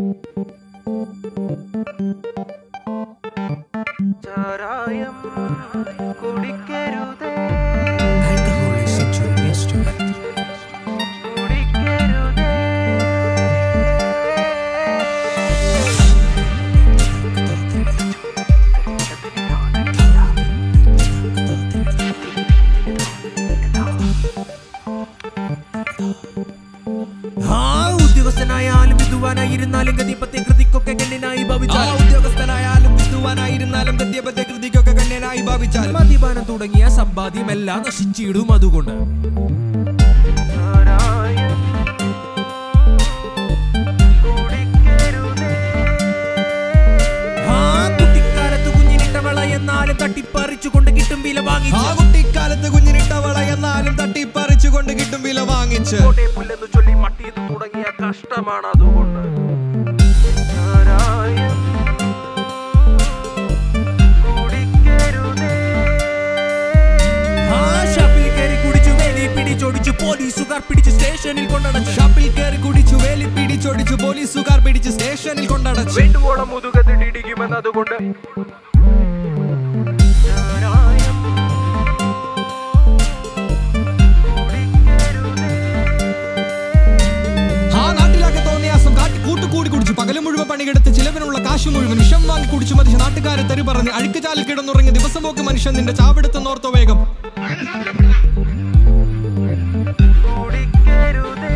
ചാരായം കുടിക്കരുതേ Alcohol is injurious to health. കുടിക്കരുതേ ആ ഉദ്യോഗസ്ഥനായാലും വിദ്വാനായിരുന്നാലും ഗതിപത്തെ കൃതിക്കൊക്കെ കണ്ണിനായി ഭവിച്ചാൽ ഉദ്യോഗസ്ഥനായാലും വിദ്വാനായിരുന്നാലും ഗദ്യപത്തെ കൃതിക്കൊക്കെ കണ്യനായി ഭാവിച്ചാൽ മദ്യപാനം തുടങ്ങിയ സമ്പാദ്യമെല്ലാം നശിച്ചിടും അതുകൊണ്ട് ചാരായം കുടിക്കരുതേ ആ കുട്ടിക്കാലത്ത് കുഞ്ഞിനിട്ട വള എന്നാലും തട്ടിപ്പറിച്ചുകൊണ്ട് കിട്ടും വില ആ വാങ്ങിച്ചു കുട്ടിക്കാലത്ത് കുഞ്ഞിനിട്ട വള എന്നാലും തട്ടിപ്പറിച്ചുകൊണ്ട് കിട്ടും വില വാങ്ങിച്ച് കോട്ടെ പുല്ലെന്ന് ചൊല്ലി മട്ടിയത് തുടങ്ങിയ കഷ്ടമാണ് അതുകൊണ്ട് ചാരായം കുടിക്കരുതേ ആ ഷാപ്പിൽ കയറി കുടിച്ചു വേലി പിടിച്ചോടിച്ചു പോലീസുകാർ പിടിച്ച് സ്റ്റേഷനിൽ കൊണ്ടടച്ചു ഷാപ്പിൽ കയറി കുടിച്ചു വേലി പിടിച്ചൊടിച്ചു പോലീസുകാർ പിടിച്ച് സ്റ്റേഷനിൽ കൊണ്ടടച്ചു വേണ്ടുവോളം മുതുകത്തിടിക്കുമെന്നതുകൊണ്ട് ചാരായം ആ നാട്ടിലാകെ തോന്നിയാസം കാട്ടി കൂട്ടുകൂടി കുടിച്ചു പകല് മുഴുവൻ പണിയെടുത്ത് ചിലവിനുള്ള കാശ് മുഴുവൻ വിഷം വാങ്ങി കുടിച്ചു മതിച്ച് നാട്ടുകാരെ തെറി പറഞ്ഞ് അഴുക്കുചാലിൽ കിടന്നുറങ്ങി ദിവസം പോക്ക് മനുഷ്യൻ നിന്റെ ചാവെടുത്ത് നോർത്തോ വേഗം കുടിക്കരുതേ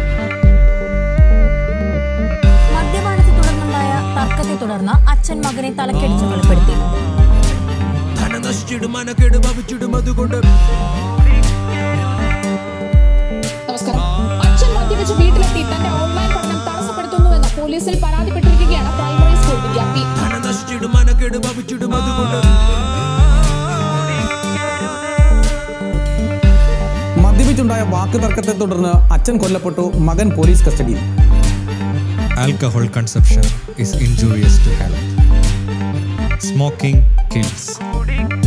മദ്യപാനത്തെ തുടർന്നുണ്ടായ തർക്കത്തെ തുടർന്ന് അച്ഛൻ മകനെ തലക്കടിച്ച് കൊലപ്പെടുത്തി ധന നശിച്ചിടും മനക്കേട് ഭവിച്ചിടും അതുകൊണ്ട് നമസ്കാരം അച്ഛൻ മദ്യപിച്ച് വീട്ടിലെത്തി തന്റെ ഓൺലൈൻ പഠനം തടസ്സപ്പെടുത്തുന്നുവെന്ന് പോലീസിൽ പരാതിപ്പെട്ടിരിക്കുകയാണ് പ്രൈമറി സ്കൂൾ വിദ്യാർത്ഥി ധന നശിച്ചിടും മനക്കേട് ഭവിച്ചിടും അതുകൊണ്ട് മദ്യപിച്ചുണ്ടായ വാക്ക് തർക്കത്തെ തുടർന്ന് അച്ഛൻ കൊല്ലപ്പെട്ടു മകൻ പോലീസ് കസ്റ്റഡിയിൽ Alcohol consumption is injurious to health. Smoking kills. കുടിക്കരുതേ